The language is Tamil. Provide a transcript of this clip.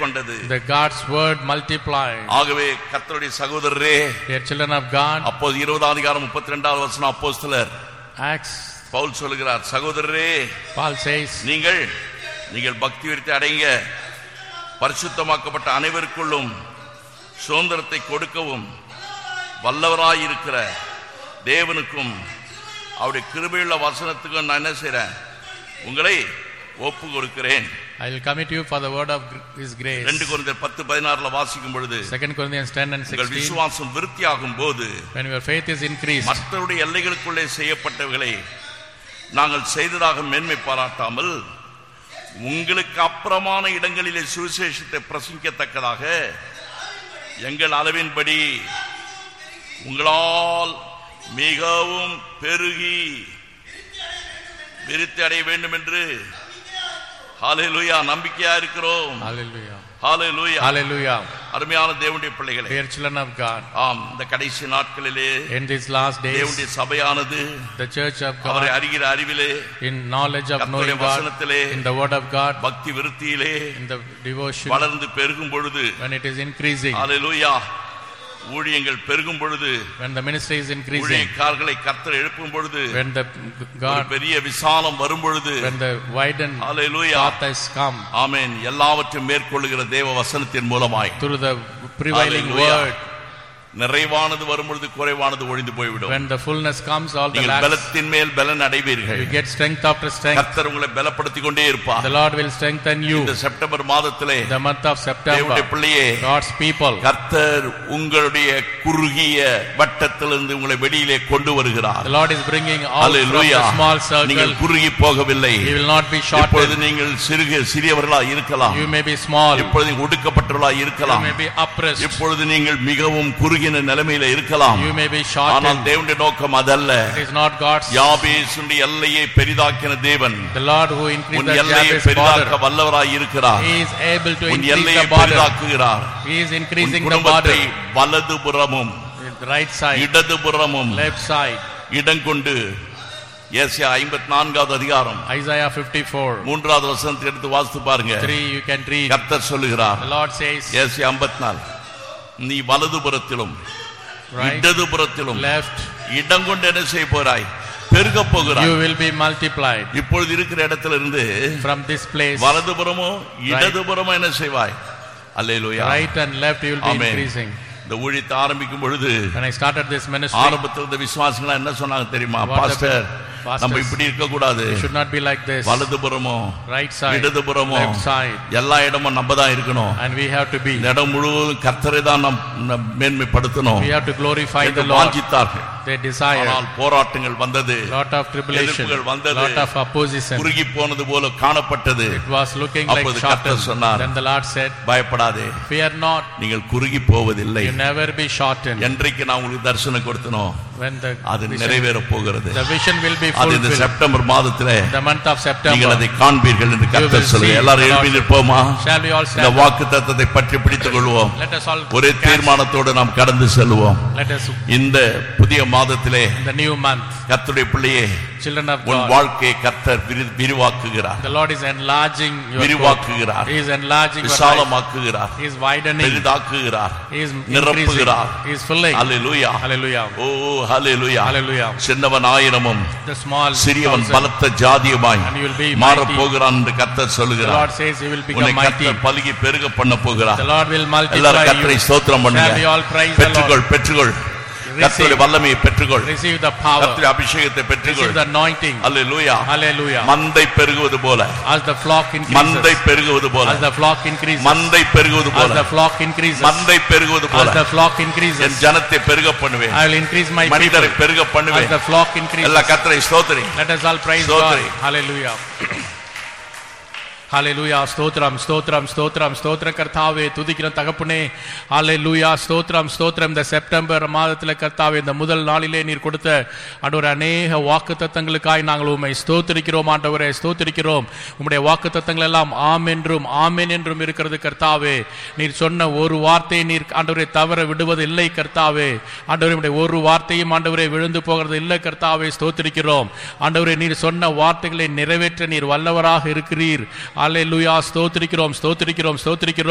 கொண்டது The God's word multiplied. ஆகவே கர்த்தருடைய சகோதரரே Dear children of God, அப்போது இருபதாம் அதிகாரம் முப்பத்தி ரெண்டாவது வருஷம் அப்போஸ்தலர் Acts, பவுல் சொல்லுகிறார் சகோதரரே Paul says, நீங்கள் நீங்கள் பக்தி விருத்தி அடைங்க பரிசுத்தமாக்கப்பட்ட அனைவருக்குள்ளும் சுதந்திரத்தை கொடுக்கவும் வல்லவராயிருக்கிற தேவனுக்கும் அவருடைய கிருபையுள்ள வசனத்துக்கும் நான் என்ன செய்றேன் உங்களை ஒப்பு கொடுக்கிறேன் I will commit you for the word of gr- His grace. ரெண்டு குழந்தையர் பத்து பதினாறுல வாசிக்கும் பொழுது 2 Corinthians 10 and உங்கள் 16. விசுவாசம் விருத்தியாகும் போது When your faith is increased, மற்றவருடைய எல்லைகளுக்குள்ளே செய்யப்பட்டவைகளை நாங்கள் செய்ததாக மேன்மை பாராட்டாமல் உங்களுக்கு அப்புறமான இடங்களிலே சுவிசேஷத்தை பிரசங்கிக்கத்தக்கதாக எங்கள் அளவின்படி உங்களால் மிகவும் பெருகி விருத்தி அடைய வேண்டும் என்று ஹalleluya நம்பிக்கையா இருக்கிறோம் hallelujah. ஹalleluya Hallelujah. அருமையான தேவனுடைய பிள்ளைகளே Dear children of God, ஆம் இந்த கடைசி நாட்களிலே in these last days, தேவனுடைய சபையானது the church of அவரை God, அறிகிற அறிவிலே in knowledge of கர்த்தருடைய knowing God, வசனத்திலே in the word of God, பக்தி விருத்தியிலே in the devotion, வளர்ந்து பெருகும் பொழுது when it is increasing, ஹalleluya ஊழியங்கள் பெருகும் பொழுது when the ministry is increasing, ஊழியக்காரர்களை கர்த்தர் எழுப்பும் பொழுது when the ஒரு God, பெரிய விசாலம் வரும் பொழுது when the widened hallelujah path has come ஆமென் எல்லாவற்றையும் மேற்கொள்ளுகிற தேவ வசனத்தின் மூலமாய் through the prevailing Hallelujah. word, நிறைவானது வரும் பொழுது குறைவானது ஒழிந்து போய்விடும் when the fullness comes, all the நீங்கள் lacks, பலத்தின் மேல் பலன் அடைவீர்கள் you get strength after strength. கர்த்தர் உங்களை பலப்படுத்திக் கொண்டே இருப்பார் The Lord will strengthen you. இந்த செப்டம்பர் மாதத்திலே The month of தேவனுடைய September, பிள்ளையே God's people, கர்த்தர் உங்களுடைய குறுகிய வட்டத்திலிருந்து உங்களை வெளியிலே கொண்டு வருகிறார் the Lord is bringing out from Hallelujah. the small நீங்கள் circle. குறுகி போகவில்லை You will not be இப்பொழுது shortened. நீங்கள் சிறுக சிறியவர்களா இருக்கலாம் You may be small. இப்பொழுது நீங்கள் ஒடுக்கப்பட்டவர்களா You இருக்கலாம் may be oppressed. இப்பொழுது நீங்கள் மிகவும் குறுகின நிலைமையில இருக்கலாம் You may be ஆனால் shortened. தேவனுடைய நோக்கம் அதல்ல It is not God's. யாபேசுடைய எல்லையை பெரிதாக்கின தேவன் The Lord who increased உன் the எல்லையை Jabez பெரிதாக்க border, வல்லவராய் இருக்கிறார் He is able to உன் increase எல்லையை the border. பெரிதாக்குகிறார் He is உன் increasing the குடும்பத்தை border. வலதுபுறமும் The right side, இடதுபுறமும் left side. இடம் கொண்டு ஏசியா ஐம்பத்தி நான்காவது அதிகாரம் Isaiah 54. மூன்றாவது வசனத்தை எடுத்து வாசித்து பாருங்க 3 you can read. கர்த்தர் சொல்லுகிறார் The Lord says, ஏசியா ஐம்பத்தி நாலு நீ வலதுபுறத்திலும் right, இடதுபுறத்திலும் left, இடம் கொண்டு என்ன செய்ய போறாய் பெருக போகிறாய் you will be multiplied. இப்பொழுது இருக்கிற இடத்துல இருந்து From this place, வலதுபுறமோ இடதுபுறமோ என்ன செய்வாய் அல்லேலூயா right and left, you will be Amen. increasing. இந்த ஊழியத்தை ஆரம்பிக்கும் பொழுது When I started this ministry, ஆரம்பத்தில் இருந்த விசுவாசிகளா என்ன சொன்னாங்க தெரியுமா What the பாஸ்டர் pastors- நம்ம இப்படி இருக்க கூடாது it should not be like this. வலதுபுறமோ Right side, இடதுபுறமோ left side, எல்லா இடமும் நம்ம தான் இருக்கணும் and we have to be. இந்த இடம் முழுவதும் கர்த்தரை தான் நம் நம் மேன்மைப்படுத்தணும் We have to glorify என்று the Lord. வாஞ்சித்தார்கள் They desire ஆனால் போராட்டங்கள் வந்தது lot of tribulation, எதிர்ப்புகள் வந்தது. lot of opposition. குறுகி போனது போல காணப்பட்டது It was looking like அப்போது கர்த்தர் shortened. சொன்னார். Then the Lord said, பயப்படாதே Fear not, நீங்கள் குறுகி போவதில்லை you never be shortened. என்றைக்கு நான் உங்களுக்கு தரிசனம் கொடுத்தனோ When the அது vision, நிறைவேற போகிறது the vision will be அது இந்த fulfilled. செப்டம்பர் மாதத்திலே The month of நீங்கள் September. அதை காண்பீர்கள் என்று will கர்த்தர் see சொல்லுங்க எல்லாரும் the எழுப்பி Lord. நிற்போமா Shall we all இந்த stand? வாக்கு தத்தத்தை பற்றி பிடித்துக் கொள்வோம் Let us all ஒரே catch- தீர்மானத்தோடு நாம் கடந்து செல்வோம் Let us இந்த புதிய மாதத்திலே in the new month, கர்த்தருடைய பிள்ளையே children of உன் God. வாழ்க்கையை கர்த்தர் விரி- விரிவாக்குகிறார் The Lord is enlarging your court. விரிவாக்குகிறார் He is enlarging your life. விசாலமாக்குகிறார் He is widening. பெரிதாக்குகிறார் He is increasing. நிரப்புகிறார் He is filling. Hallelujah Hallelujah. O hallelujah Hallelujah. சின்னவன் ஆயிரமும் The small சிறியவன் thousand. பலத்த ஜாதியுமாய் And you will be மாறப் mighty. போகிறான் என்று கர்த்தர் The சொல்லுகிறார் Lord says He will உன்னை become mighty. கர்த்தர் பலுகி பெருக பண்ண போகிறார் The Lord will multiply எல்லாரும் கர்த்தரை you. ஸ்தோத்திரம் Shall we பண்ணுங்க all praise the பெற்றுக்கொள் Lord? பெற்றுக்கொள் கர்த்தருடைய வல்லமையை பெற்றுக்கொள் Receive the power. கர்த்தருடைய அபிஷேகத்தை பெற்றுக்கொள் Receive the anointing. Hallelujah Hallelujah. மந்தை பெருகுவது போல As the flock மந்தை increases. பெருகுவது போல As the flock increases. மந்தை பெருகுவது As போல the flock increases. மந்தை பெருகுவது As போல the flock என் increases. ஜனத்தை பெருக பண்ணுவேன் I will increase my people. மனிதரை பெருக As பண்ணுவேன் the flock increases. எல்லா கர்த்தரை ஸ்தோத்திரி Let us all praise God. Stotri. Hallelujah. ஹalleluya ஸ்தோத்திரம் ஸ்தோத்திரம் ஸ்தோத்திரம் ஸ்தோத்திர கர்த்தாவே துதிக்கிற தகப்பனே ஹalleluya ஸ்தோத்திரம் ஸ்தோத்திரம் இந்த செப்டம்பர் மாதத்தில் கர்த்தாவே இந்த முதல் நாளிலே நீர் கொடுத்த ஆண்டவரே அநேக வாக்குத்தத்தங்களுக்காய் நாங்கள் உம்மை ஸ்தோத்திரிக்கிறோம் ஆண்டவரே ஸ்தோத்திரிக்கிறோம் உம்முடைய வாக்குத்தத்தங்கள் எல்லாம் ஆம் என்றும் ஆமென் என்றும் இருக்கிறது கர்த்தாவே நீர் சொன்ன ஒரு வார்த்தையை நீர் ஆண்டவரை தவற விடுவது இல்லை கர்த்தாவே ஆண்டவரே உம்முடைய ஒரு வார்த்தையும் ஆண்டவரே விழுந்து போகிறது இல்லை கர்த்தாவே ஸ்தோத்திரிக்கிறோம் ஆண்டவரே நீர் சொன்ன வார்த்தைகளை நிறைவேற்ற நீர் வல்லவராக இருக்கிறீர் அல்லேலூயா ஸ்தோத்திரிக்கிறோம் ஸ்தோத்திரிக்கிறோம் ஸ்தோத்திரிக்கிறோம்